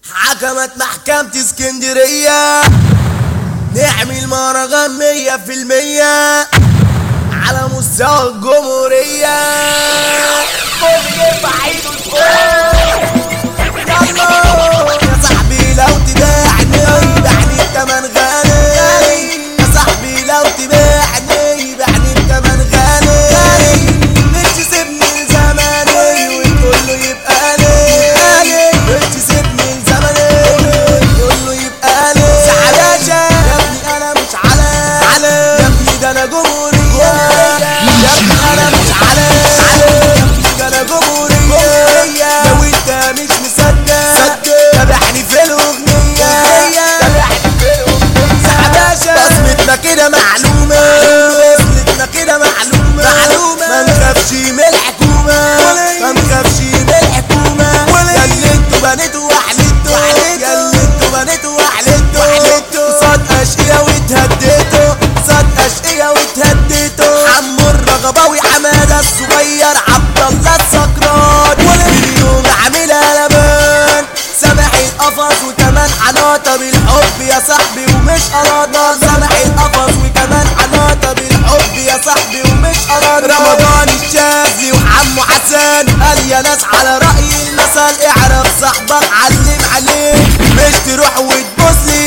حكمت محكمة اسكندرية نعمل مهرجان مية في المية على مستوى الجمهورية كل يرفع ايده لفوق يلا يا صاحبي لو تبيعني بعني التمن غالي يا صاحبي لو تبيعني بعني التمن غالي مش تسيبني لزماني وتقول له يبقى لي مش تسيبني لزماني وتقول له يبقى لي سعداشة يا ابني انا مش على على يا ابني ده انا جمهورية يا ابني انا مش على على يا ابني ده انا جمهورية لو انت مش مصدق تابعني في الاغنية تابعني في الاغنية سعداشة بصمتنا كده معلومة بصمتنا كده معلومة معلومة ما نخافش من الحكومة ما نخافش من الحكومة يا اللي انتوا بنيتوا واحلتوا يا اللي انتوا بنيتوا واحلتوا صاد اشقية واتهديتوا صاد اشقية واتهديتوا حمو الرغباوي حمادة الصغير عبد الله السكران مليون عاملها لبان سامح القفص وكمان حناطة بالحب يا صاحبي ومش قراطة سامح القفص وكمان حناطة بالحب يا صاحبي ومش قراطة رمضان الشاذلي وحمو حسن قال يا ناس على رأي المثل اعرف صاحبك علم عليه مش تروح وتبص